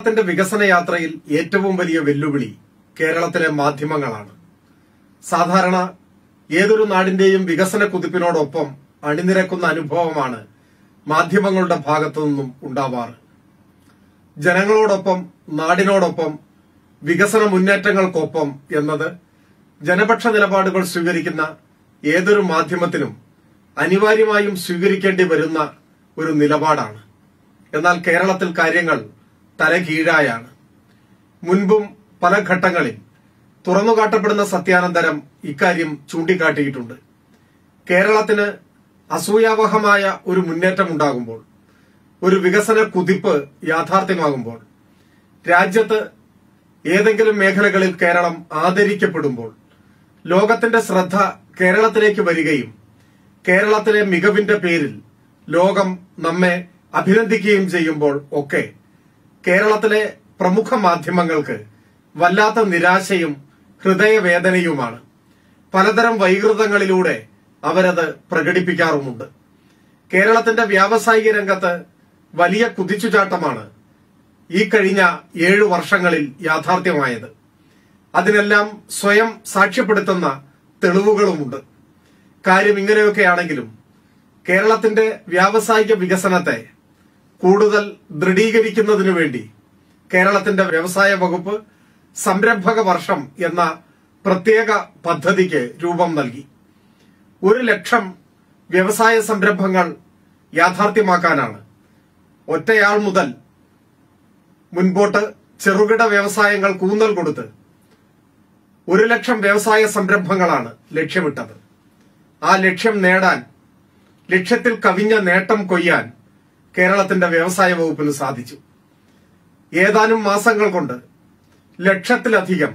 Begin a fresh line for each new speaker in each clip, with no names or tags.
കേരളത്തിന്റെ വികസന യാത്രയിൽ ഏറ്റവും വലിയ വെല്ലുവിളി കേരളത്തിലെ മാധ്യമങ്ങളാണ് സാധാരണ ഏതൊരു നാടിന്റെയും വികസന കുതിപ്പിനോടൊപ്പം അണിനിരക്കുന്ന അനുഭവമാണ് മാധ്യമങ്ങളുടെ ഭാഗത്തു നിന്നും ഉണ്ടാവാറ് ജനങ്ങളോടൊപ്പം നാടിനോടൊപ്പം വികസന മുന്നേറ്റങ്ങൾക്കൊപ്പം എന്നത് ജനപക്ഷ നിലപാടുകൾ സ്വീകരിക്കുന്ന ഏതൊരു മാധ്യമത്തിനും അനിവാര്യമായും സ്വീകരിക്കേണ്ടി വരുന്ന ഒരു നിലപാടാണ് എന്നാൽ കേരളത്തിൽ കാര്യങ്ങൾ തലകീഴായാണ് മുൻപും പല ഘട്ടങ്ങളിൽ തുറന്നുകാട്ടപ്പെടുന്ന സത്യാനന്തരം ഇക്കാര്യം ചൂണ്ടിക്കാട്ടിയിട്ടുണ്ട് കേരളത്തിന് അസൂയാവഹമായ ഒരു മുന്നേറ്റം ഉണ്ടാകുമ്പോൾ ഒരു വികസന കുതിപ്പ് യാഥാർത്ഥ്യമാകുമ്പോൾ രാജ്യത്ത് ഏതെങ്കിലും മേഖലകളിൽ കേരളം ആദരിക്കപ്പെടുമ്പോൾ ലോകത്തിന്റെ ശ്രദ്ധ കേരളത്തിലേക്ക് വരികയും കേരളത്തിലെ മികവിന്റെ പേരിൽ ലോകം നമ്മെ അഭിനന്ദിക്കുകയും ചെയ്യുമ്പോൾ ഒക്കെ കേരളത്തിലെ പ്രമുഖ മാധ്യമങ്ങൾക്ക് വല്ലാത്ത നിരാശയും ഹൃദയവേദനയുമാണ് പലതരം വൈകൃതങ്ങളിലൂടെ അവരത് പ്രകടിപ്പിക്കാറുമുണ്ട് കേരളത്തിന്റെ വ്യാവസായിക രംഗത്ത് വലിയ കുതിച്ചുചാട്ടമാണ് ഈ കഴിഞ്ഞ ഏഴു വർഷങ്ങളിൽ യാഥാർത്ഥ്യമായത് അതിനെല്ലാം സ്വയം സാക്ഷ്യപ്പെടുത്തുന്ന തെളിവുകളുമുണ്ട് കാര്യം ഇങ്ങനെയൊക്കെയാണെങ്കിലും കേരളത്തിന്റെ വ്യാവസായിക വികസനത്തെ കൂടുതൽ ദൃഢീകരിക്കുന്നതിനു വേണ്ടി കേരളത്തിന്റെ വ്യവസായ വകുപ്പ് സംരംഭക വർഷം എന്ന പ്രത്യേക പദ്ധതിക്ക് രൂപം നൽകി ഒരു ലക്ഷം വ്യവസായ സംരംഭങ്ങൾ യാഥാർത്ഥ്യമാക്കാനാണ് ഒറ്റയാൾ മുതൽ മുൻപോട്ട് ചെറുകിട വ്യവസായങ്ങൾ കൂന്നൽ കൊടുത്ത് ഒരു ലക്ഷം വ്യവസായ സംരംഭങ്ങളാണ് ലക്ഷ്യമിട്ടത് ആ ലക്ഷ്യം നേടാൻ ലക്ഷ്യത്തിൽ കവിഞ്ഞ നേട്ടം കൊയ്യാൻ കേരളത്തിന്റെ വ്യവസായ വകുപ്പിന് സാധിച്ചു ഏതാനും മാസങ്ങൾ കൊണ്ട് ലക്ഷത്തിലധികം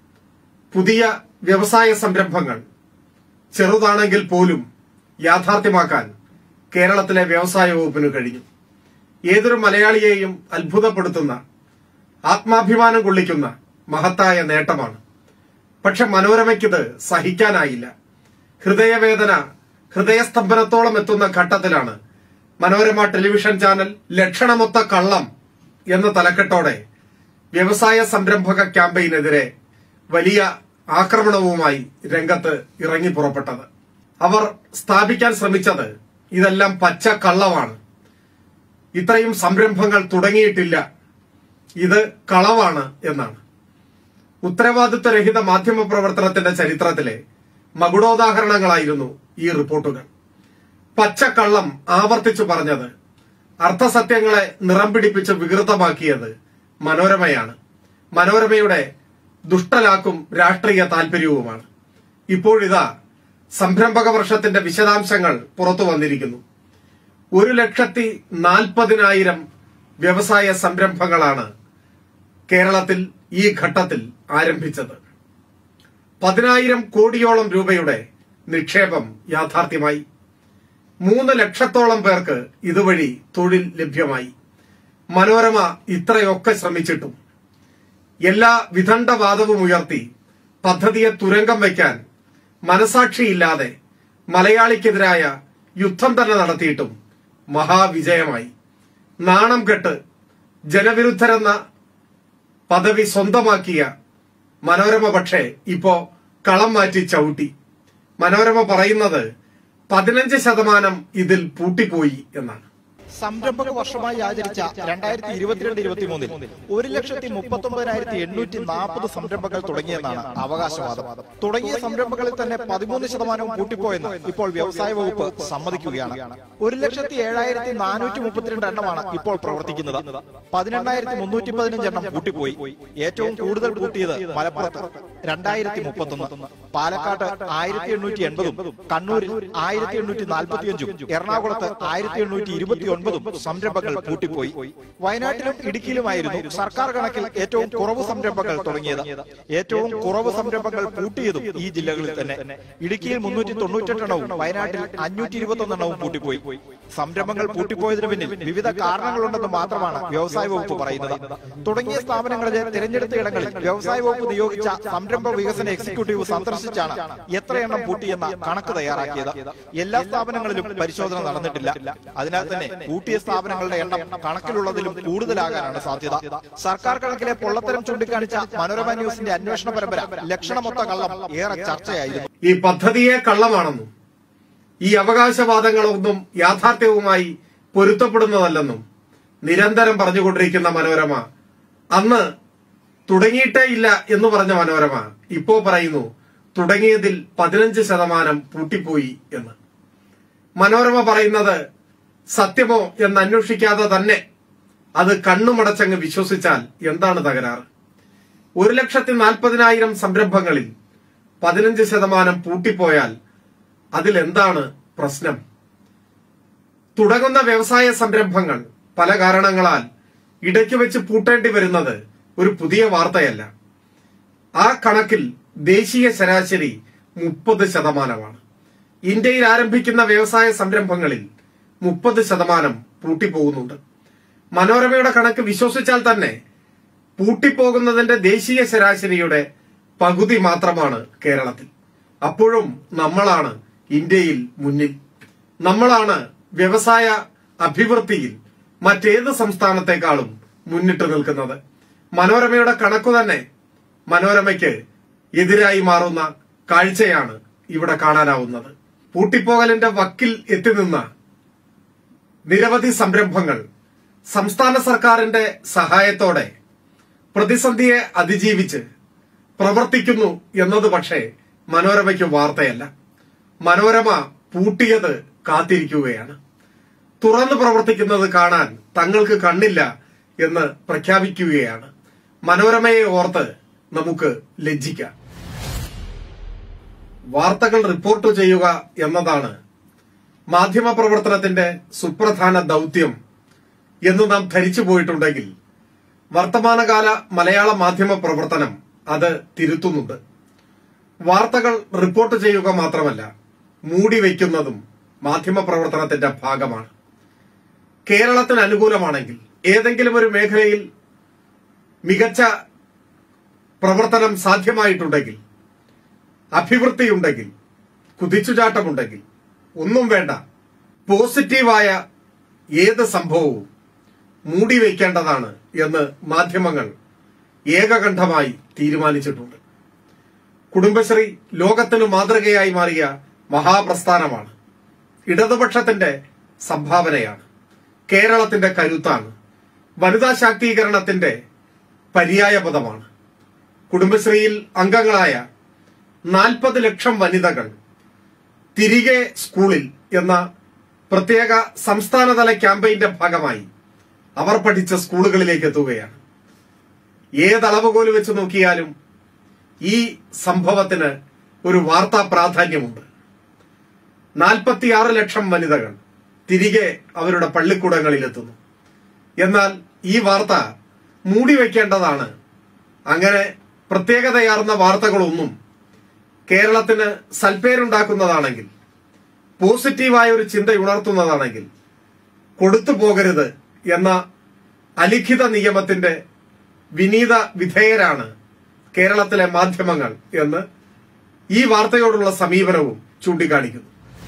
പുതിയ വ്യവസായ സംരംഭങ്ങൾ ചെറുതാണെങ്കിൽ പോലും യാഥാർത്ഥ്യമാക്കാൻ കേരളത്തിലെ വ്യവസായ വകുപ്പിന് കഴിഞ്ഞു ഏതൊരു മലയാളിയെയും അത്ഭുതപ്പെടുത്തുന്ന ആത്മാഭിമാനം കൊള്ളിക്കുന്ന മഹത്തായ നേട്ടമാണ് പക്ഷെ മനോരമയ്ക്കിത് സഹിക്കാനായില്ല ഹൃദയവേദന ഹൃദയസ്തംഭനത്തോളം എത്തുന്ന ഘട്ടത്തിലാണ് മനോരമ ടെലിവിഷൻ ചാനൽ ലക്ഷണമൊത്ത കള്ളം എന്ന തലക്കെട്ടോടെ വ്യവസായ സംരംഭക ക്യാമ്പയിനെതിരെ വലിയ ആക്രമണവുമായി രംഗത്ത് ഇറങ്ങി പുറപ്പെട്ടത് അവർ സ്ഥാപിക്കാൻ ശ്രമിച്ചത് ഇതെല്ലാം പച്ച കള്ളമാണ് ഇത്രയും സംരംഭങ്ങൾ തുടങ്ങിയിട്ടില്ല ഇത് കളവാണ് എന്നാണ് ഉത്തരവാദിത്വരഹിത മാധ്യമ പ്രവർത്തനത്തിന്റെ ചരിത്രത്തിലെ മകുടോദാഹരണങ്ങളായിരുന്നു ഈ റിപ്പോർട്ടുകൾ പച്ചക്കള്ളം ആവർത്തിച്ചു പറഞ്ഞത് അർത്ഥസത്യങ്ങളെ നിറം പിടിപ്പിച്ച് വികൃതമാക്കിയത് മനോരമയാണ് മനോരമയുടെ ദുഷ്ടലാക്കും രാഷ്ട്രീയ താല്പര്യവുമാണ് ഇപ്പോഴിതാ സംരംഭക വർഷത്തിന്റെ വിശദാംശങ്ങൾ പുറത്തു വന്നിരിക്കുന്നു ഒരു ലക്ഷത്തി നാൽപ്പതിനായിരം വ്യവസായ സംരംഭങ്ങളാണ് കേരളത്തിൽ ഈ ഘട്ടത്തിൽ ആരംഭിച്ചത് പതിനായിരം കോടിയോളം രൂപയുടെ നിക്ഷേപം യാഥാർത്ഥ്യമായി മൂന്ന് ലക്ഷത്തോളം പേർക്ക് ഇതുവഴി തൊഴിൽ ലഭ്യമായി മനോരമ ഇത്രയൊക്കെ ശ്രമിച്ചിട്ടും എല്ലാ വിദണ്ഡവാദവും ഉയർത്തി പദ്ധതിയെ തുരങ്കം വയ്ക്കാൻ മനസാക്ഷിയില്ലാതെ മലയാളിക്കെതിരായ യുദ്ധം തന്നെ നടത്തിയിട്ടും മഹാവിജയമായി നാണം കെട്ട് ജനവിരുദ്ധരെന്ന പദവി സ്വന്തമാക്കിയ മനോരമ പക്ഷേ ഇപ്പോ കളം മാറ്റി ചവിട്ടി മനോരമ പറയുന്നത് പതിനഞ്ച് ശതമാനം ഇതിൽ പൂട്ടിപ്പോയി എന്നാണ്
സംരംഭക വർഷമായി ആചരിച്ച രണ്ടായിരത്തി ഇരുപത്തിരണ്ട് ഇരുപത്തി മൂന്നിൽ ഒരു ലക്ഷത്തി മുപ്പത്തി ഒമ്പതിനായിരത്തി എണ്ണൂറ്റി നാൽപ്പത് സംരംഭങ്ങൾ തുടങ്ങിയെന്നാണ് അവകാശവാദം തുടങ്ങിയ സംരംഭങ്ങളിൽ തന്നെ പതിമൂന്ന് ശതമാനവും പൂട്ടിപ്പോയെന്ന് ഇപ്പോൾ വ്യവസായ വകുപ്പ് സമ്മതിക്കുകയാണ് ഒരു ലക്ഷത്തി ഏഴായിരത്തി നാനൂറ്റി മുപ്പത്തിരണ്ട് എണ്ണമാണ് ഇപ്പോൾ പ്രവർത്തിക്കുന്നത് പതിനെണ്ണായിരത്തി മുന്നൂറ്റി പതിനഞ്ച് എണ്ണം പൂട്ടിപ്പോയി ഏറ്റവും കൂടുതൽ പൂട്ടിയത് മലപ്പുറത്ത് രണ്ടായിരത്തി മുപ്പത്തൊന്ന് പാലക്കാട് ആയിരത്തി എണ്ണൂറ്റി എൺപതും കണ്ണൂരിൽ ആയിരത്തി എണ്ണൂറ്റി നാൽപ്പത്തിയഞ്ചും എറണാകുളത്ത് ആയിരത്തി എണ്ണൂറ്റി ഇരുപത്തി ഒൻപതും സംരംഭങ്ങൾ പൂട്ടിപ്പോയി വയനാട്ടിലും ഇടുക്കിയിലുമായിരുന്നു സർക്കാർ കണക്കിൽ ഏറ്റവും കുറവ് സംരംഭങ്ങൾ തുടങ്ങിയത് ഏറ്റവും കുറവ് സംരംഭങ്ങൾ പൂട്ടിയതും ഈ ജില്ലകളിൽ തന്നെ ഇടുക്കിയിൽ മുന്നൂറ്റി തൊണ്ണൂറ്റെട്ട് എണ്ണവും വയനാട്ടിൽ അഞ്ഞൂറ്റി ഇരുപത്തി എണ്ണവും പൂട്ടിപ്പോയി സംരംഭങ്ങൾ പൂട്ടിപ്പോയതിനു പിന്നിൽ വിവിധ കാരണങ്ങളുണ്ടെന്ന് മാത്രമാണ് വ്യവസായ വകുപ്പ് പറയുന്നത് തുടങ്ങിയ സ്ഥാപനങ്ങളിലെ തിരഞ്ഞെടുത്ത ഇടങ്ങളിൽ വ്യവസായ വകുപ്പ് നിയോഗിച്ച സംരംഭ വികസന എക്സിക്യൂട്ടീവ് സന്ദർശിച്ചാണ് എത്രയെണ്ണം പൂട്ടിയെന്ന കണക്ക് തയ്യാറാക്കിയത് എല്ലാ സ്ഥാപനങ്ങളിലും പരിശോധന നടന്നിട്ടില്ല അതിനാൽ തന്നെ പൂട്ടിയ സ്ഥാപനങ്ങളുടെ എണ്ണം കണക്കിലുള്ളതിലും കൂടുതലാകാനാണ് സാധ്യത സർക്കാർ കണക്കിലെ പൊള്ളത്തരം ചൂണ്ടിക്കാണിച്ച മനോരമ ന്യൂസിന്റെ അന്വേഷണ പരമ്പര ലക്ഷണമൊത്ത കള്ളം ഏറെ ചർച്ചയായിരുന്നു
ഈ പദ്ധതിയെ കള്ളമാണെന്നും ഈ അവകാശവാദങ്ങളൊന്നും യാഥാർത്ഥ്യവുമായി പൊരുത്തപ്പെടുന്നതല്ലെന്നും നിരന്തരം പറഞ്ഞുകൊണ്ടിരിക്കുന്ന മനോരമ അന്ന് തുടങ്ങിയിട്ടേ ഇല്ല എന്ന് പറഞ്ഞ മനോരമ ഇപ്പോ പറയുന്നു തുടങ്ങിയതിൽ പതിനഞ്ച് ശതമാനം പൂട്ടിപ്പോയി എന്ന് മനോരമ പറയുന്നത് സത്യമോ എന്ന് അന്വേഷിക്കാതെ തന്നെ അത് കണ്ണുമടച്ചങ്ങ് വിശ്വസിച്ചാൽ എന്താണ് തകരാറ് ഒരു ലക്ഷത്തി നാൽപ്പതിനായിരം സംരംഭങ്ങളിൽ പതിനഞ്ച് ശതമാനം പൂട്ടിപ്പോയാൽ അതിലെന്താണ് പ്രശ്നം തുടങ്ങുന്ന വ്യവസായ സംരംഭങ്ങൾ പല കാരണങ്ങളാൽ ഇടയ്ക്ക് വെച്ച് പൂട്ടേണ്ടി വരുന്നത് ഒരു പുതിയ വാർത്തയല്ല ആ കണക്കിൽ ദേശീയ ശരാശരി മുപ്പത് ശതമാനമാണ് ഇന്ത്യയിൽ ആരംഭിക്കുന്ന വ്യവസായ സംരംഭങ്ങളിൽ മുപ്പത് ശതമാനം പൂട്ടിപ്പോകുന്നുണ്ട് മനോരമയുടെ കണക്ക് വിശ്വസിച്ചാൽ തന്നെ പൂട്ടിപ്പോകുന്നതിന്റെ ദേശീയ ശരാശരിയുടെ പകുതി മാത്രമാണ് കേരളത്തിൽ അപ്പോഴും നമ്മളാണ് ഇന്ത്യയിൽ മുന്നിൽ നമ്മളാണ് വ്യവസായ അഭിവൃദ്ധിയിൽ മറ്റേത് സംസ്ഥാനത്തെക്കാളും മുന്നിട്ട് നിൽക്കുന്നത് മനോരമയുടെ കണക്കു തന്നെ മനോരമയ്ക്ക് എതിരായി മാറുന്ന കാഴ്ചയാണ് ഇവിടെ കാണാനാവുന്നത് പൂട്ടിപ്പോകലിന്റെ വക്കിൽ എത്തിനിന്ന നിരവധി സംരംഭങ്ങൾ സംസ്ഥാന സർക്കാരിന്റെ സഹായത്തോടെ പ്രതിസന്ധിയെ അതിജീവിച്ച് പ്രവർത്തിക്കുന്നു എന്നത് പക്ഷേ മനോരമയ്ക്ക് വാർത്തയല്ല മനോരമ പൂട്ടിയത് കാത്തിരിക്കുകയാണ് തുറന്നു പ്രവർത്തിക്കുന്നത് കാണാൻ തങ്ങൾക്ക് കണ്ണില്ല എന്ന് പ്രഖ്യാപിക്കുകയാണ് മനോരമയെ ഓർത്ത് നമുക്ക് ലജ്ജിക്കാം വാർത്തകൾ റിപ്പോർട്ട് ചെയ്യുക എന്നതാണ് മാധ്യമപ്രവർത്തനത്തിന്റെ സുപ്രധാന ദൗത്യം എന്ന് നാം ധരിച്ചു പോയിട്ടുണ്ടെങ്കിൽ വർത്തമാനകാല മലയാള മാധ്യമ പ്രവർത്തനം അത് തിരുത്തുന്നുണ്ട് വാർത്തകൾ റിപ്പോർട്ട് ചെയ്യുക മാത്രമല്ല മൂടി വയ്ക്കുന്നതും മാധ്യമ പ്രവർത്തനത്തിന്റെ ഭാഗമാണ് കേരളത്തിന് അനുകൂലമാണെങ്കിൽ ഏതെങ്കിലും ഒരു മേഖലയിൽ മികച്ച പ്രവർത്തനം സാധ്യമായിട്ടുണ്ടെങ്കിൽ അഭിവൃദ്ധിയുണ്ടെങ്കിൽ കുതിച്ചുചാട്ടമുണ്ടെങ്കിൽ ഒന്നും വേണ്ട പോസിറ്റീവായ ഏത് സംഭവവും മൂടി വയ്ക്കേണ്ടതാണ് എന്ന് മാധ്യമങ്ങൾ ഏകകണ്ഠമായി തീരുമാനിച്ചിട്ടുണ്ട് കുടുംബശ്രീ ലോകത്തിന് മാതൃകയായി മാറിയ മഹാപ്രസ്ഥാനമാണ് ഇടതുപക്ഷത്തിന്റെ സംഭാവനയാണ് കേരളത്തിന്റെ കരുത്താണ് വനിതാ ശാക്തീകരണത്തിന്റെ പര്യായ പദമാണ് കുടുംബശ്രീയിൽ അംഗങ്ങളായ നാൽപ്പത് ലക്ഷം വനിതകൾ തിരികെ സ്കൂളിൽ എന്ന പ്രത്യേക സംസ്ഥാനതല ക്യാമ്പയിന്റെ ഭാഗമായി അവർ പഠിച്ച സ്കൂളുകളിലേക്ക് എത്തുകയാണ് ഏതളവുകോല് വെച്ച് നോക്കിയാലും ഈ സംഭവത്തിന് ഒരു വാർത്താ പ്രാധാന്യമുണ്ട് നാൽപ്പത്തിയാറ് ലക്ഷം വനിതകൾ തിരികെ അവരുടെ പള്ളിക്കൂടങ്ങളിലെത്തുന്നു എന്നാൽ ഈ വാർത്ത മൂടി വയ്ക്കേണ്ടതാണ് അങ്ങനെ പ്രത്യേകതയാർന്ന വാർത്തകളൊന്നും കേരളത്തിന് സൽപ്പേരുണ്ടാക്കുന്നതാണെങ്കിൽ പോസിറ്റീവായ ഒരു ചിന്ത ഉണർത്തുന്നതാണെങ്കിൽ കൊടുത്തു പോകരുത് എന്ന അലിഖിത നിയമത്തിന്റെ വിനീത വിധേയരാണ് കേരളത്തിലെ മാധ്യമങ്ങൾ എന്ന് ഈ വാർത്തയോടുള്ള സമീപനവും ചൂണ്ടിക്കാണിക്കുന്നു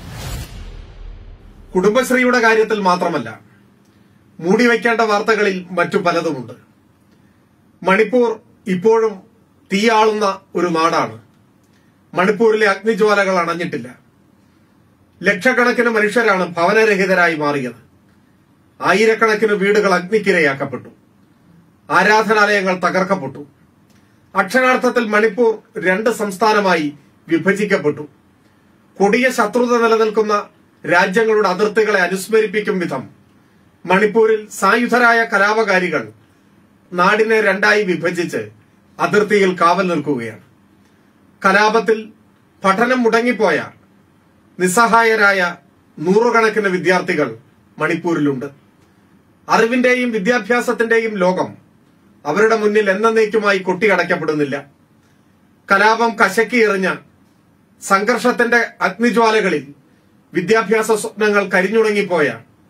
കുടുംബശ്രീയുടെ കാര്യത്തിൽ മാത്രമല്ല മൂടിവെക്കേണ്ട വാർത്തകളിൽ മറ്റു പലതുമുണ്ട് മണിപ്പൂർ ഇപ്പോഴും തീയാളുന്ന ഒരു നാടാണ് മണിപ്പൂരിലെ അഗ്നിജ്വാലകൾ അണഞ്ഞിട്ടില്ല ലക്ഷക്കണക്കിന് മനുഷ്യരാണ് ഭവനരഹിതരായി മാറിയത് ആയിരക്കണക്കിന് വീടുകൾ അഗ്നിക്കിരയാക്കപ്പെട്ടു ആരാധനാലയങ്ങൾ തകർക്കപ്പെട്ടു അക്ഷരാർത്ഥത്തിൽ മണിപ്പൂർ രണ്ട് സംസ്ഥാനമായി വിഭജിക്കപ്പെട്ടു കൊടിയ ശത്രുത നിലനിൽക്കുന്ന രാജ്യങ്ങളുടെ അതിർത്തികളെ അനുസ്മരിപ്പിക്കും വിധം മണിപ്പൂരിൽ സായുധരായ കലാപകാരികൾ നാടിനെ രണ്ടായി വിഭജിച്ച് അതിർത്തിയിൽ കാവൽ നിൽക്കുകയാണ് കലാപത്തിൽ പഠനം മുടങ്ങിപ്പോയ നിസ്സഹായരായ നൂറുകണക്കിന് വിദ്യാർത്ഥികൾ മണിപ്പൂരിലുണ്ട് അറിവിന്റെയും വിദ്യാഭ്യാസത്തിന്റെയും ലോകം അവരുടെ മുന്നിൽ എന്നേക്കുമായി കൊട്ടിയടയ്ക്കപ്പെടുന്നില്ല കലാപം കശക്കി എറിഞ്ഞ സംഘർഷത്തിന്റെ അഗ്നിജ്വാലകളിൽ വിദ്യാഭ്യാസ സ്വപ്നങ്ങൾ കരിഞ്ഞുണങ്ങിപ്പോയ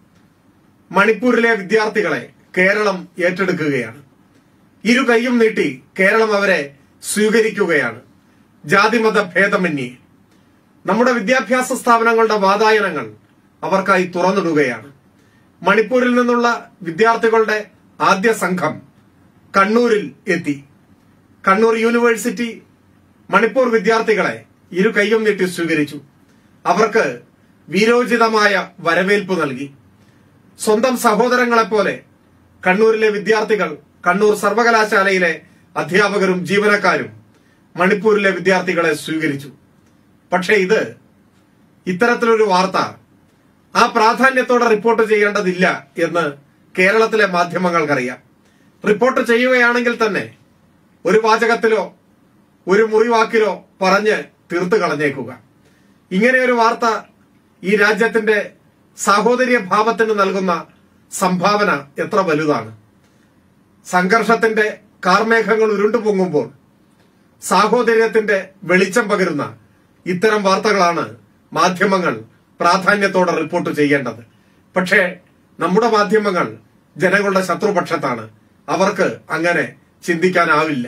മണിപ്പൂരിലെ വിദ്യാർത്ഥികളെ കേരളം ഏറ്റെടുക്കുകയാണ് ഇരു കൈയും നീട്ടി കേരളം അവരെ സ്വീകരിക്കുകയാണ് ജാതിമത ഭേദമന്യേ നമ്മുടെ വിദ്യാഭ്യാസ സ്ഥാപനങ്ങളുടെ വാതായനങ്ങൾ അവർക്കായി തുറന്നിടുകയാണ് മണിപ്പൂരിൽ നിന്നുള്ള വിദ്യാർത്ഥികളുടെ ആദ്യ സംഘം കണ്ണൂരിൽ എത്തി കണ്ണൂർ യൂണിവേഴ്സിറ്റി മണിപ്പൂർ വിദ്യാർത്ഥികളെ ഇരു കൈയും നീട്ടി സ്വീകരിച്ചു അവർക്ക് വീരോചിതമായ വരവേൽപ്പ് നൽകി സ്വന്തം സഹോദരങ്ങളെപ്പോലെ കണ്ണൂരിലെ വിദ്യാർത്ഥികൾ കണ്ണൂർ സർവകലാശാലയിലെ അധ്യാപകരും ജീവനക്കാരും മണിപ്പൂരിലെ വിദ്യാർത്ഥികളെ സ്വീകരിച്ചു പക്ഷേ ഇത് ഇത്തരത്തിലൊരു വാർത്ത ആ പ്രാധാന്യത്തോടെ റിപ്പോർട്ട് ചെയ്യേണ്ടതില്ല എന്ന് കേരളത്തിലെ മാധ്യമങ്ങൾക്കറിയാം റിപ്പോർട്ട് ചെയ്യുകയാണെങ്കിൽ തന്നെ ഒരു വാചകത്തിലോ ഒരു മുറിവാക്കിലോ പറഞ്ഞ് തീർത്തു കളഞ്ഞേക്കുക ഇങ്ങനെ ഒരു വാർത്ത ഈ രാജ്യത്തിന്റെ സാഹോദര്യ ഭാവത്തിന് നൽകുന്ന സംഭാവന എത്ര വലുതാണ് സംഘർഷത്തിന്റെ കാർമേഘങ്ങൾ ഉരുണ്ടുപൊങ്ങുമ്പോൾ സാഹോദര്യത്തിന്റെ വെളിച്ചം പകരുന്ന ഇത്തരം വാർത്തകളാണ് മാധ്യമങ്ങൾ പ്രാധാന്യത്തോടെ റിപ്പോർട്ട് ചെയ്യേണ്ടത് പക്ഷേ നമ്മുടെ മാധ്യമങ്ങൾ ജനങ്ങളുടെ ശത്രുപക്ഷത്താണ് അവർക്ക് അങ്ങനെ ചിന്തിക്കാനാവില്ല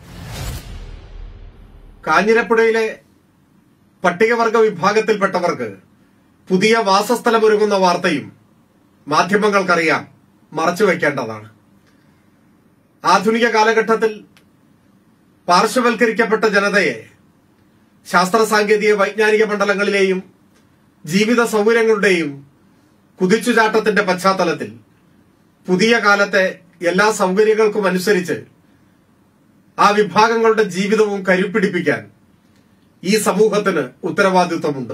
കാഞ്ഞിരപ്പുഴയിലെ പട്ടികവർഗ വിഭാഗത്തിൽപ്പെട്ടവർക്ക് പുതിയ വാസസ്ഥലമൊരുങ്ങുന്ന വാർത്തയും മാധ്യമങ്ങൾക്കറിയാം മറച്ചുവെക്കേണ്ടതാണ് ആധുനിക കാലഘട്ടത്തിൽ പാർശ്വവൽക്കരിക്കപ്പെട്ട ജനതയെ ശാസ്ത്ര സാങ്കേതിക വൈജ്ഞാനിക മണ്ഡലങ്ങളിലെയും ജീവിത സൗകര്യങ്ങളുടെയും കുതിച്ചുചാട്ടത്തിന്റെ പശ്ചാത്തലത്തിൽ പുതിയ കാലത്തെ എല്ലാ സൗകര്യങ്ങൾക്കും അനുസരിച്ച് ആ വിഭാഗങ്ങളുടെ ജീവിതവും കരുപ്പിടിപ്പിക്കാൻ ഈ സമൂഹത്തിന് ഉത്തരവാദിത്വമുണ്ട്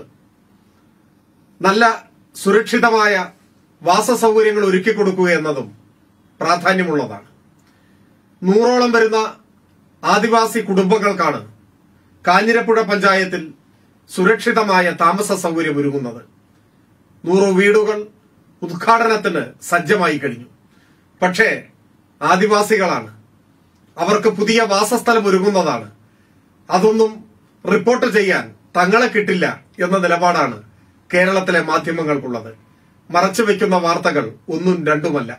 നല്ല സുരക്ഷിതമായ വാസസൗകര്യങ്ങൾ ഒരുക്കി കൊടുക്കുക എന്നതും പ്രാധാന്യമുള്ളതാണ് നൂറോളം വരുന്ന ആദിവാസി കുടുംബങ്ങൾക്കാണ് കാഞ്ഞിരപ്പുഴ പഞ്ചായത്തിൽ സുരക്ഷിതമായ താമസ സൗകര്യം ഒരുങ്ങുന്നത് നൂറ് വീടുകൾ ഉദ്ഘാടനത്തിന് സജ്ജമായി കഴിഞ്ഞു പക്ഷേ ആദിവാസികളാണ് അവർക്ക് പുതിയ വാസസ്ഥലം ഒരുങ്ങുന്നതാണ് അതൊന്നും റിപ്പോർട്ട് ചെയ്യാൻ തങ്ങളെ കിട്ടില്ല എന്ന നിലപാടാണ് കേരളത്തിലെ മാധ്യമങ്ങൾക്കുള്ളത് മറച്ചുവെക്കുന്ന വാർത്തകൾ ഒന്നും രണ്ടുമല്ല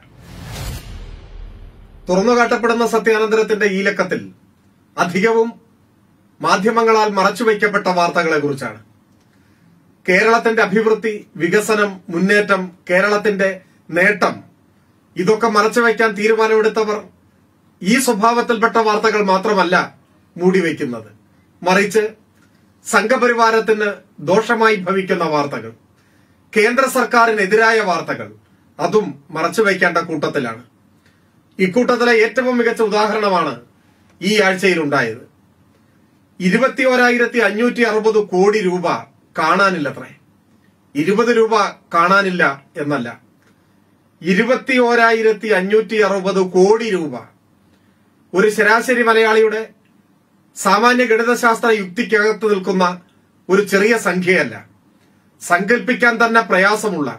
തുറന്നുകാട്ടപ്പെടുന്ന സത്യാനന്തരത്തിന്റെ ഈ ലക്കത്തിൽ അധികവും മാധ്യമങ്ങളാൽ മറച്ചുവെക്കപ്പെട്ട വാർത്തകളെ കുറിച്ചാണ് കേരളത്തിന്റെ അഭിവൃദ്ധി വികസനം മുന്നേറ്റം കേരളത്തിന്റെ നേട്ടം ഇതൊക്കെ മറച്ചുവെക്കാൻ തീരുമാനമെടുത്തവർ ഈ സ്വഭാവത്തിൽപ്പെട്ട വാർത്തകൾ മാത്രമല്ല മൂടിവെക്കുന്നത് മറിച്ച് സംഘപരിവാരത്തിന് ദോഷമായി ഭവിക്കുന്ന വാർത്തകൾ കേന്ദ്ര സർക്കാരിനെതിരായ വാർത്തകൾ അതും മറച്ചുവെക്കേണ്ട കൂട്ടത്തിലാണ് ഇക്കൂട്ടത്തിലെ ഏറ്റവും മികച്ച ഉദാഹരണമാണ് ഈ ആഴ്ചയിൽ ഉണ്ടായത് ഇരുപത്തി ഓരായിരത്തി അഞ്ഞൂറ്റി അറുപത് കോടി രൂപ കാണാനില്ലത്രേ ഇരുപത് രൂപ കാണാനില്ല എന്നല്ല ഇരുപത്തി ഓരായിരത്തി അഞ്ഞൂറ്റി അറുപത് കോടി രൂപ ഒരു ശരാശരി മലയാളിയുടെ സാമാന്യ ഗണിതശാസ്ത്ര യുക്തിക്കകത്ത് നിൽക്കുന്ന ഒരു ചെറിയ സംഖ്യയല്ല സങ്കല്പിക്കാൻ തന്നെ പ്രയാസമുള്ള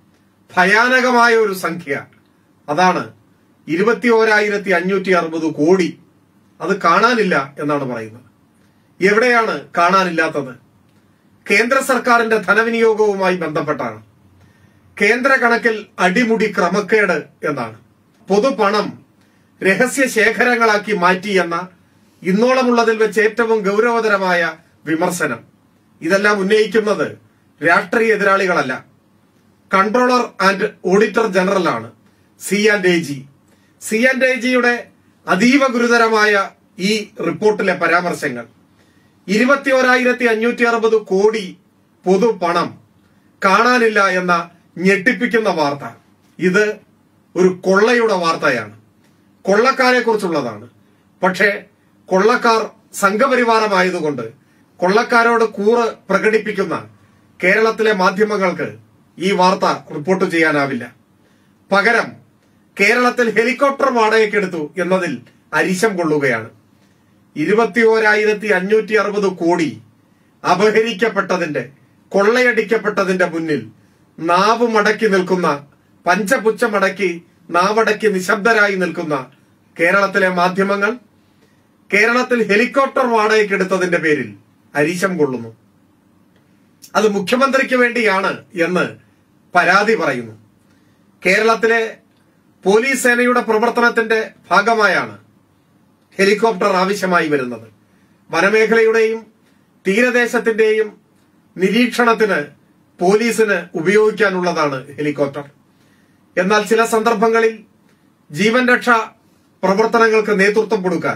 ഭയാനകമായ ഒരു സംഖ്യ അതാണ് ഇരുപത്തി ഓരായിരത്തി അഞ്ഞൂറ്റി അറുപത് കോടി അത് കാണാനില്ല എന്നാണ് പറയുന്നത് എവിടെയാണ് കാണാനില്ലാത്തത് കേന്ദ്ര സർക്കാരിന്റെ ധനവിനിയോഗവുമായി ബന്ധപ്പെട്ടാണ് കേന്ദ്ര കണക്കിൽ അടിമുടി ക്രമക്കേട് എന്നാണ് പൊതുപണം രഹസ്യ ശേഖരങ്ങളാക്കി മാറ്റി എന്ന ഇന്നോളമുള്ളതിൽ വെച്ച് ഏറ്റവും ഗൗരവതരമായ വിമർശനം ഇതെല്ലാം ഉന്നയിക്കുന്നത് രാഷ്ട്രീയ എതിരാളികളല്ല കൺട്രോളർ ആൻഡ് ഓഡിറ്റർ ജനറലാണ് C and A G C and A ജിയുടെ അതീവ ഗുരുതരമായ ഈ റിപ്പോർട്ടിലെ പരാമർശങ്ങൾ ഇരുപത്തി ഓരായിരത്തി അഞ്ഞൂറ്റി അറുപത് കോടി പൊതുപണം കാണാനില്ല എന്ന ഞെട്ടിപ്പിക്കുന്ന വാർത്ത ഇത് ഒരു കൊള്ളയുടെ വാർത്തയാണ് കൊള്ളക്കാരെ കുറിച്ചുള്ളതാണ് പക്ഷേ കൊള്ളക്കാർ സംഘപരിവാരമായതുകൊണ്ട് കൊള്ളക്കാരോട് കൂറ് പ്രകടിപ്പിക്കുന്ന കേരളത്തിലെ മാധ്യമങ്ങൾക്ക് ഈ വാർത്ത റിപ്പോർട്ട് ചെയ്യാനാവില്ല പകരം കേരളത്തിൽ ഹെലികോപ്റ്റർ വാടകയ്ക്കെടുത്തു എന്നതിൽ അരിശം കൊള്ളുകയാണ് ഇരുപത്തി ഓരായിരത്തി അഞ്ഞൂറ്റി അറുപത് കോടി അപഹരിക്കപ്പെട്ടതിന്റെ കൊള്ളയടിക്കപ്പെട്ടതിന്റെ മുന്നിൽ നാവ് മടക്കി നിൽക്കുന്ന പഞ്ചപുച്ച മടക്കി നാവടക്കി നിശബ്ദരായി നിൽക്കുന്ന കേരളത്തിലെ മാധ്യമങ്ങൾ കേരളത്തിൽ ഹെലികോപ്റ്റർ വാടകയ്ക്കെടുത്തതിന്റെ പേരിൽ അരിശം കൊള്ളുന്നു അത് മുഖ്യമന്ത്രിക്ക് വേണ്ടിയാണ് എന്ന് പരാതി പറയുന്നു കേരളത്തിലെ പോലീസ് സേനയുടെ പ്രവർത്തനത്തിന്റെ ഭാഗമായാണ് ഹെലികോപ്റ്റർ ആവശ്യമായി വരുന്നത് വനമേഖലയുടെയും തീരദേശത്തിന്റെയും നിരീക്ഷണത്തിന് പോലീസിന് ഉപയോഗിക്കാനുള്ളതാണ് ഹെലികോപ്റ്റർ എന്നാൽ ചില സന്ദർഭങ്ങളിൽ ജീവൻ രക്ഷാ പ്രവർത്തനങ്ങൾക്ക് നേതൃത്വം കൊടുക്കാൻ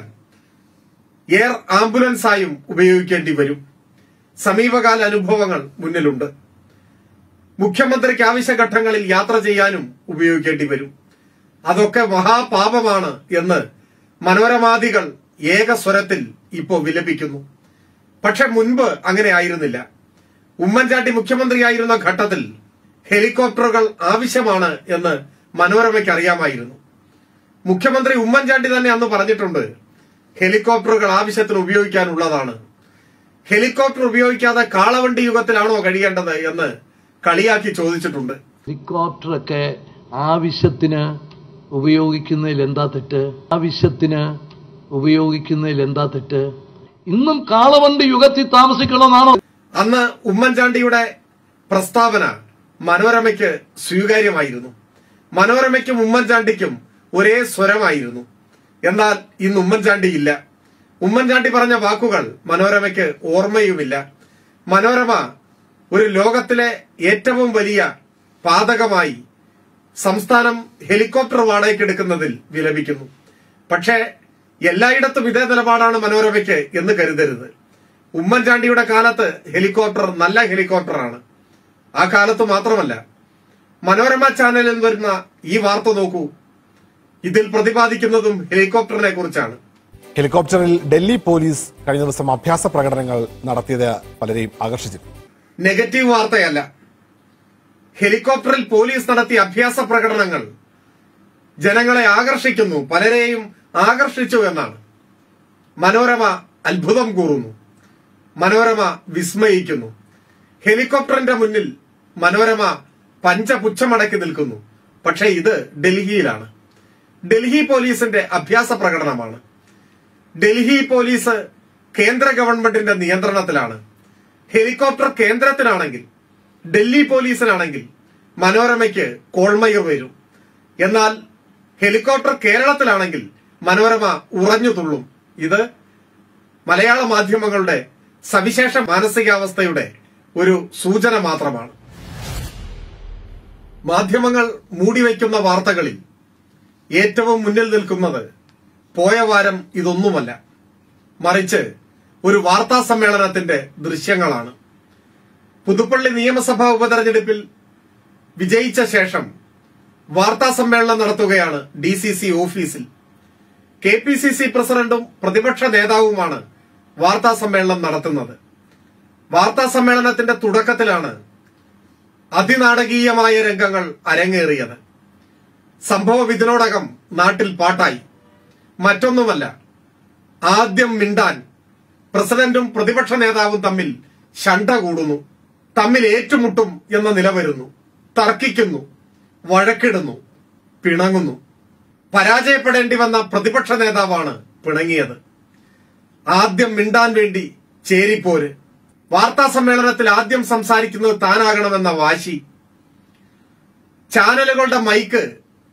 എയർ ആംബുലൻസായും ഉപയോഗിക്കേണ്ടി വരും സമീപകാല അനുഭവങ്ങൾ മുന്നിലുണ്ട് മുഖ്യമന്ത്രിക്ക് ആവശ്യഘട്ടങ്ങളിൽ യാത്ര ചെയ്യാനും ഉപയോഗിക്കേണ്ടി വരും അതൊക്കെ മഹാപാപമാണ് എന്ന് മനോരമാദികൾ ഏകസ്വരത്തിൽ ഇപ്പോൾ വിലപിക്കുന്നു പക്ഷെ മുൻപ് അങ്ങനെ ആയിരുന്നില്ല ഉമ്മൻചാണ്ടി മുഖ്യമന്ത്രിയായിരുന്ന ഘട്ടത്തിൽ ഹെലികോപ്റ്ററുകൾ ആവശ്യമാണ് എന്ന് മനോരമയ്ക്ക് അറിയാമായിരുന്നു മുഖ്യമന്ത്രി ഉമ്മൻചാണ്ടി തന്നെ അന്ന് പറഞ്ഞിട്ടുണ്ട് ഹെലികോപ്റ്ററുകൾ ആവശ്യത്തിന് ഉപയോഗിക്കാനുള്ളതാണ് ഹെലികോപ്റ്റർ ഉപയോഗിക്കാതെ കാളവണ്ടി യുഗത്തിലാണോ കഴിയേണ്ടത് എന്ന് കളിയാക്കി ചോദിച്ചിട്ടുണ്ട്
ഹെലികോപ്റ്ററൊക്കെ ആവശ്യത്തിന് ഉപയോഗിക്കുന്നതിൽ എന്താ തെറ്റ് ആവശ്യത്തിന് ഉപയോഗിക്കുന്നതിൽ എന്താ തെറ്റ് ഇന്നും കാളവണ്ടി യുഗത്തിൽ താമസിക്കണമെന്നാണോ
അന്ന് ഉമ്മൻചാണ്ടിയുടെ പ്രസ്താവന മനോരമയ്ക്ക് സ്വീകാര്യമായിരുന്നു മനോരമയ്ക്കും ഉമ്മൻചാണ്ടിക്കും ഒരേ സ്വരമായിരുന്നു എന്നാൽ ഇന്ന് ഉമ്മൻചാണ്ടി ഇല്ല ഉമ്മൻചാണ്ടി പറഞ്ഞ വാക്കുകൾ മനോരമയ്ക്ക് ഓർമ്മയുമില്ല മനോരമ ഒരു ലോകത്തിലെ ഏറ്റവും വലിയ പാതകമായി സംസ്ഥാനം ഹെലികോപ്റ്റർ വാടകയ്ക്കെടുക്കുന്നതിൽ വിലപിക്കുന്നു പക്ഷേ എല്ലായിടത്തും ഇതേ നിലപാടാണ് മനോരമയ്ക്ക് എന്ന് കരുതരുത് ഉമ്മൻചാണ്ടിയുടെ കാലത്ത് ഹെലികോപ്റ്റർ നല്ല ഹെലികോപ്റ്ററാണ് ആ കാലത്ത് മാത്രമല്ല മനോരമ ചാനലിൽ വരുന്ന ഈ വാർത്ത നോക്കൂ ഇതിൽ പ്രതിപാദിക്കുന്നതും ഹെലികോപ്റ്ററിനെ കുറിച്ചാണ്
ഹെലികോപ്റ്ററിൽ ഡൽഹി പോലീസ് കഴിഞ്ഞ ദിവസം അഭ്യാസ പ്രകടനങ്ങൾ നടത്തിയത് പലരെയും ആകർഷിച്ചു
നെഗറ്റീവ് വാർത്തയല്ല ഹെലികോപ്റ്ററിൽ പോലീസ് നടത്തിയ അഭ്യാസ പ്രകടനങ്ങൾ ജനങ്ങളെ ആകർഷിക്കുന്നു പലരെയും ആകർഷിച്ചു എന്നാണ് മനോരമ അത്ഭുതം കൂറുന്നു മനോരമ വിസ്മയിക്കുന്നു ഹെലികോപ്റ്ററിന്റെ മുന്നിൽ മനോരമ പഞ്ചപുച്ഛമടക്കി നിൽക്കുന്നു പക്ഷേ ഇത് ഡൽഹിയിലാണ് ഡൽഹി പോലീസിന്റെ അഭ്യാസ പ്രകടനമാണ് ഡൽഹി പോലീസ് കേന്ദ്ര ഗവൺമെന്റിന്റെ നിയന്ത്രണത്തിലാണ് ഹെലികോപ്റ്റർ കേന്ദ്രത്തിനാണെങ്കിൽ ഡൽഹി പോലീസിനാണെങ്കിൽ മനോരമയ്ക്ക് കോൾമയർ വരും എന്നാൽ ഹെലികോപ്റ്റർ കേരളത്തിലാണെങ്കിൽ മനോരമ ഉറഞ്ഞു തുള്ളും ഇത് മലയാള മാധ്യമങ്ങളുടെ സവിശേഷ മാനസികാവസ്ഥയുടെ ഒരു സൂചന മാത്രമാണ് മാധ്യമങ്ങൾ മൂടിവെക്കുന്ന വാർത്തകളിൽ ഏറ്റവും മുന്നിൽ നിൽക്കുന്നത് പോയ വാരം ഇതൊന്നുമല്ല മറിച്ച് ഒരു വാർത്താ സമ്മേളനത്തിന്റെ ദൃശ്യങ്ങളാണ് പുതുപ്പള്ളി നിയമസഭാ ഉപതെരഞ്ഞെടുപ്പിൽ വിജയിച്ച ശേഷം വാർത്താ സമ്മേളനം നടത്തുകയാണ് ഡി സി സി ഓഫീസിൽ കെ പി സി സി പ്രസിഡന്റും പ്രതിപക്ഷ നേതാവുമാണ് വാർത്താ സമ്മേളനം നടത്തുന്നത് വാർത്താ സമ്മേളനത്തിന്റെ തുടക്കത്തിലാണ് അതിനാടകീയമായ രംഗങ്ങൾ അരങ്ങേറിയത് സംഭവം ഇതിനോടകം നാട്ടിൽ പാട്ടായി മറ്റൊന്നുമല്ല ആദ്യം മിണ്ടാൻ പ്രസിഡന്റും പ്രതിപക്ഷ നേതാവും തമ്മിൽ ശണ്ട കൂടുന്നു തമ്മിൽ ഏറ്റുമുട്ടും എന്ന നില വരുന്നു തർക്കിക്കുന്നു വഴക്കിടുന്നു പിണങ്ങുന്നു പരാജയപ്പെടേണ്ടി വന്ന പ്രതിപക്ഷ നേതാവാണ് പിണങ്ങിയത് ആദ്യം മിണ്ടാൻ വേണ്ടി ചേരിപ്പോര് വാർത്താ സമ്മേളനത്തിൽ ആദ്യം സംസാരിക്കുന്നത് താനാകണമെന്ന വാശി ചാനലുകളുടെ മൈക്ക്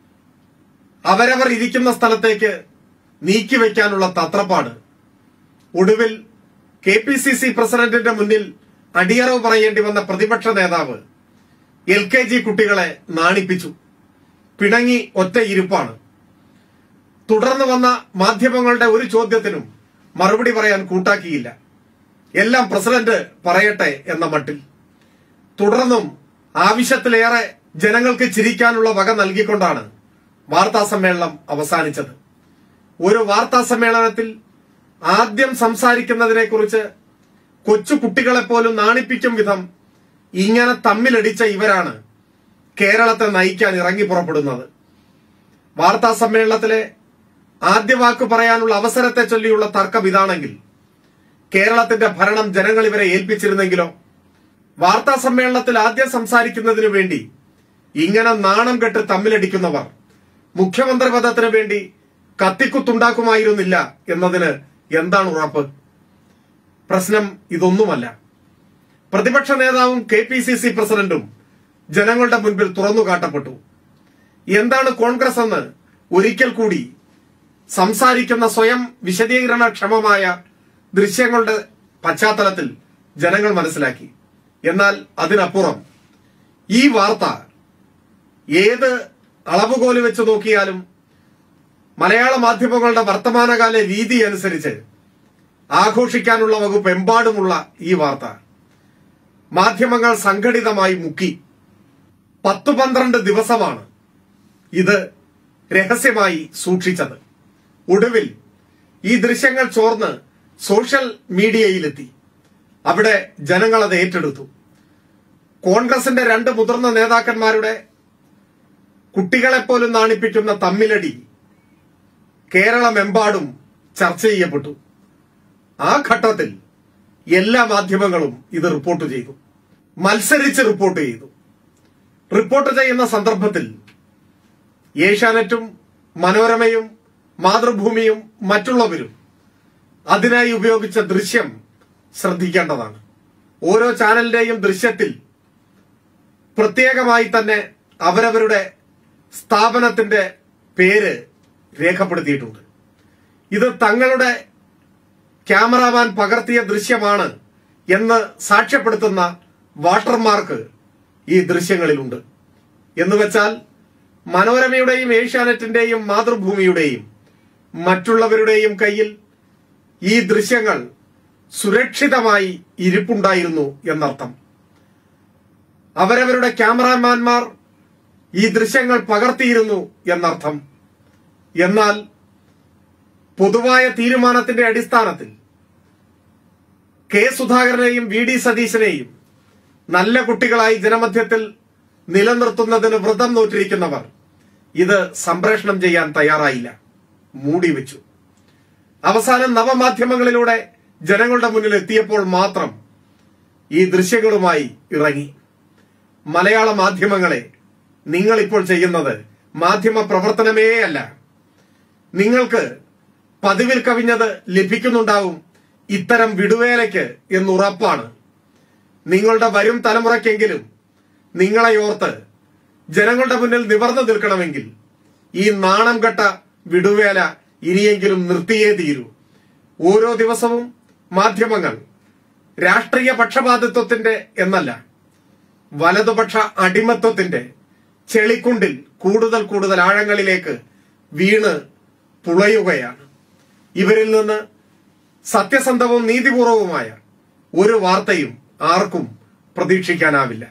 അവരവർ ഇരിക്കുന്ന സ്ഥലത്തേക്ക് നീക്കിവെക്കാനുള്ള തത്രപ്പാട് ഒടുവിൽ കെ പി സി സി പ്രസിഡന്റിന്റെ മുന്നിൽ അടിയറവ് പറയേണ്ടി വന്ന പ്രതിപക്ഷ നേതാവ് എൽ കെ ജി കുട്ടികളെ നാണിപ്പിച്ചു പിണങ്ങി ഒറ്റ ഇരുപ്പാണ് തുടർന്ന് വന്ന മാധ്യമങ്ങളുടെ ഒരു ചോദ്യത്തിനും മറുപടി പറയാൻ കൂട്ടാക്കിയില്ല എല്ലാം പ്രസിഡന്റ് പറയട്ടെ എന്ന മട്ടിൽ തുടർന്നും ആവശ്യത്തിലേറെ ജനങ്ങൾക്ക് ചിരിക്കാനുള്ള വക നൽകിക്കൊണ്ടാണ് വാർത്താ സമ്മേളനം അവസാനിച്ചത് ഒരു വാർത്താ സമ്മേളനത്തിൽ ആദ്യം സംസാരിക്കുന്നതിനെ കുറിച്ച് കൊച്ചു കുട്ടികളെപ്പോലും നാണിപ്പിക്കും വിധം ഇങ്ങനെ തമ്മിലടിച്ച ഇവരാണ് കേരളത്തെ നയിക്കാൻ ഇറങ്ങി പുറപ്പെടുന്നത് വാർത്താ സമ്മേളനത്തിലെ ആദ്യ വാക്ക് പറയാനുള്ള അവസരത്തെ ചൊല്ലിയുള്ള തർക്കം ഇതാണെങ്കിൽ കേരളത്തിന്റെ ഭരണം ജനങ്ങൾ ഇവരെ ഏൽപ്പിച്ചിരുന്നെങ്കിലോ വാർത്താ സമ്മേളനത്തിൽ ആദ്യം സംസാരിക്കുന്നതിനു വേണ്ടി ഇങ്ങനെ നാണം കെട്ട് തമ്മിലടിക്കുന്നവർ മുഖ്യമന്ത്രി പദത്തിന് വേണ്ടി കത്തിക്കുത്തുണ്ടാക്കുമായിരുന്നില്ല എന്നതിന് എന്താണ് ഉറപ്പ് പ്രശ്നം ഇതൊന്നുമല്ല പ്രതിപക്ഷ നേതാവും കെ പി സി സി പ്രസിഡന്റും ജനങ്ങളുടെ മുൻപിൽ തുറന്നു കാട്ടപ്പെട്ടു എന്താണ് കോൺഗ്രസ് എന്ന് ഒരിക്കൽ കൂടി സംസാരിക്കുന്ന സ്വയം വിശദീകരണക്ഷമമായ ദൃശ്യങ്ങളുടെ പശ്ചാത്തലത്തിൽ ജനങ്ങൾ മനസ്സിലാക്കി എന്നാൽ അതിനപ്പുറം ഈ വാർത്ത ഏത് അളവുകോല് വെച്ച് നോക്കിയാലും മലയാള മാധ്യമങ്ങളുടെ വർത്തമാനകാല രീതി അനുസരിച്ച് ആഘോഷിക്കാനുള്ള വകുപ്പ് എമ്പാടുമുള്ള ഈ വാർത്ത മാധ്യമങ്ങൾ സംഘടിതമായി മുക്കി പത്ത് പന്ത്രണ്ട് ദിവസമാണ് ഇത് രഹസ്യമായി സൂക്ഷിച്ചത് ഒടുവിൽ ഈ ദൃശ്യങ്ങൾ ചോർന്ന് സോഷ്യൽ മീഡിയയിലെത്തി അവിടെ ജനങ്ങൾ അത് ഏറ്റെടുത്തു കോൺഗ്രസിന്റെ രണ്ട് മുതിർന്ന നേതാക്കന്മാരുടെ കുട്ടികളെപ്പോലും നാണിപ്പിക്കുന്ന തമ്മിലടി കേരളമെമ്പാടും ചർച്ച ചെയ്യപ്പെട്ടു ആ ഘട്ടത്തിൽ എല്ലാ മാധ്യമങ്ങളും ഇത് റിപ്പോർട്ട് ചെയ്തു മത്സരിച്ച് റിപ്പോർട്ട് ചെയ്തു റിപ്പോർട്ട് ചെയ്യുന്ന സന്ദർഭത്തിൽ ഏഷ്യാനെറ്റും മനോരമയും മാതൃഭൂമിയും മറ്റുള്ളവരും അതിനായി ഉപയോഗിച്ച ദൃശ്യം ശ്രദ്ധിക്കേണ്ടതാണ് ഓരോ ചാനലിന്റെയും ദൃശ്യത്തിൽ പ്രത്യേകമായി തന്നെ അവരവരുടെ സ്ഥാപനത്തിന്റെ പേര് രേഖപ്പെടുത്തിയിട്ടുണ്ട് ഇത് തങ്ങളുടെ ക്യാമറാമാൻ പകർത്തിയ ദൃശ്യമാണ് എന്ന് സാക്ഷ്യപ്പെടുത്തുന്ന വാട്ടർമാർക്ക് ഈ ദൃശ്യങ്ങളിലുണ്ട് എന്ന് വെച്ചാൽ മനോരമയുടെയും ഏഷ്യാനെറ്റിന്റെയും മാതൃഭൂമിയുടെയും മറ്റുള്ളവരുടെയും കയ്യിൽ ഈ ദൃശ്യങ്ങൾ സുരക്ഷിതമായി ഇരിപ്പുണ്ടായിരുന്നു എന്നർത്ഥം അവരവരുടെ ക്യാമറാമാൻമാർ ഈ ദൃശ്യങ്ങൾ പകർത്തിയിരുന്നു എന്നർത്ഥം എന്നാൽ പൊതുവായ തീരുമാനത്തിന്റെ അടിസ്ഥാനത്തിൽ കെ സുധാകരനെയും വി ഡി സതീശനെയും നല്ല കുട്ടികളായി ജനമധ്യത്തിൽ നിലനിർത്തുന്നതിന് വ്രതം നോറ്റിരിക്കുന്നവർ ഇത് സംപ്രേഷണം ചെയ്യാൻ തയ്യാറായില്ല മൂടി വെച്ചു അവസാനം നവമാധ്യമങ്ങളിലൂടെ ജനങ്ങളുടെ മുന്നിൽ എത്തിയപ്പോൾ മാത്രം ഈ ദൃശ്യങ്ങളുമായി ഇറങ്ങി മലയാള മാധ്യമങ്ങളെ നിങ്ങൾ ഇപ്പോൾ ചെയ്യുന്നത് മാധ്യമ പ്രവർത്തനമേ അല്ല നിങ്ങൾക്ക് പതിവിൽ കവിഞ്ഞത് ലഭിക്കുന്നുണ്ടാവും ഇത്തരം വിടുവേലയ്ക്ക് എന്നുറപ്പാണ് നിങ്ങളുടെ വരും തലമുറയ്ക്കെങ്കിലും നിങ്ങളെ ഓർത്ത് ജനങ്ങളുടെ മുന്നിൽ നിവർന്നു നിൽക്കണമെങ്കിൽ ഈ നാണം കെട്ട വിടുവേല ഇനിയെങ്കിലും നിർത്തിയേ തീരൂ ഓരോ ദിവസവും മാധ്യമങ്ങൾ രാഷ്ട്രീയ പക്ഷപാതിത്വത്തിന്റെ എന്നല്ല വലതുപക്ഷ അടിമത്വത്തിന്റെ ചെളിക്കുണ്ടിൽ കൂടുതൽ കൂടുതൽ ആഴങ്ങളിലേക്ക് വീണ് പുളയുകയാണ് ഇവരിൽ നിന്ന് സത്യസന്ധവും നീതിപൂർവവുമായ ഒരു വാർത്തയും ആർക്കും പ്രതീക്ഷിക്കാനാവില്ല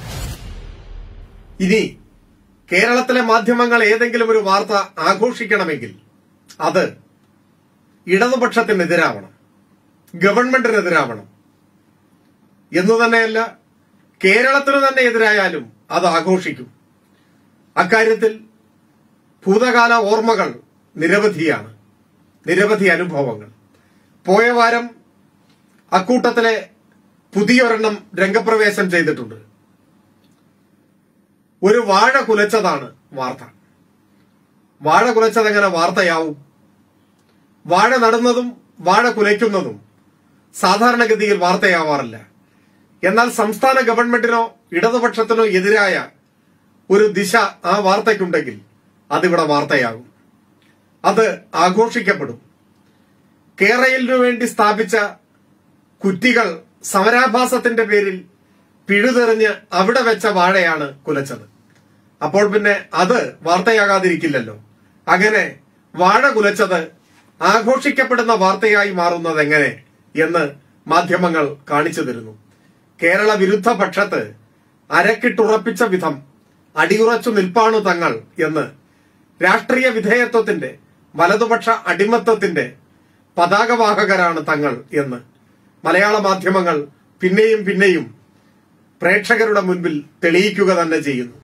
ഇനി കേരളത്തിലെ മാധ്യമങ്ങൾ ഏതെങ്കിലും ഒരു വാർത്ത ആഘോഷിക്കണമെങ്കിൽ അത് ഇടതുപക്ഷത്തിനെതിരാവണം ഗവൺമെന്റിനെതിരാവണം എന്നു തന്നെയല്ല കേരളത്തിന് തന്നെ എതിരായാലും അത് ആഘോഷിക്കും അക്കാര്യത്തിൽ ഭൂതകാല ഓർമ്മകൾ നിരവധിയാണ് നിരവധി അനുഭവങ്ങൾ പോയ വാരം അക്കൂട്ടത്തിലെ പുതിയൊരെണ്ണം രംഗപ്രവേശം ചെയ്തിട്ടുണ്ട് ഒരു വാഴ കുലച്ചതാണ് വാർത്ത വാഴ കുലച്ചത് എങ്ങനെ വാർത്തയാവും വാഴ നടുന്നതും വാഴ കുലയ്ക്കുന്നതും സാധാരണഗതിയിൽ വാർത്തയാവാറില്ല എന്നാൽ സംസ്ഥാന ഗവൺമെന്റിനോ ഇടതുപക്ഷത്തിനോ എതിരായ ഒരു ദിശ ആ വാർത്തയ്ക്കുണ്ടെങ്കിൽ അതിവിടെ വാർത്തയാകും അത് ആഘോഷിക്കപ്പെടും കേരളിനു വേണ്ടി സ്ഥാപിച്ച കുറ്റികൾ സമരാഭാസത്തിന്റെ പേരിൽ പിഴുതെറിഞ്ഞ് അവിടെ വെച്ച വാഴയാണ് കുലച്ചത് അപ്പോൾ പിന്നെ അത് വാർത്തയാകാതിരിക്കില്ലല്ലോ അങ്ങനെ വാഴ കുലച്ചത് ആഘോഷിക്കപ്പെടുന്ന വാർത്തയായി മാറുന്നത് എങ്ങനെ എന്ന് മാധ്യമങ്ങൾ കാണിച്ചു തരുന്നു കേരള വിരുദ്ധ പക്ഷത്ത് അരക്കിട്ടുറപ്പിച്ച വിധം അടിയുറച്ചു നിൽപ്പാണു തങ്ങൾ എന്ന് രാഷ്ട്രീയ വിധേയത്വത്തിന്റെ വലതുപക്ഷ അടിമത്വത്തിന്റെ പതാകവാഹകരാണ് തങ്ങൾ എന്ന് മലയാള മാധ്യമങ്ങൾ പിന്നെയും പിന്നെയും പ്രേക്ഷകരുടെ മുൻപിൽ തെളിയിക്കുക തന്നെ ചെയ്യുന്നു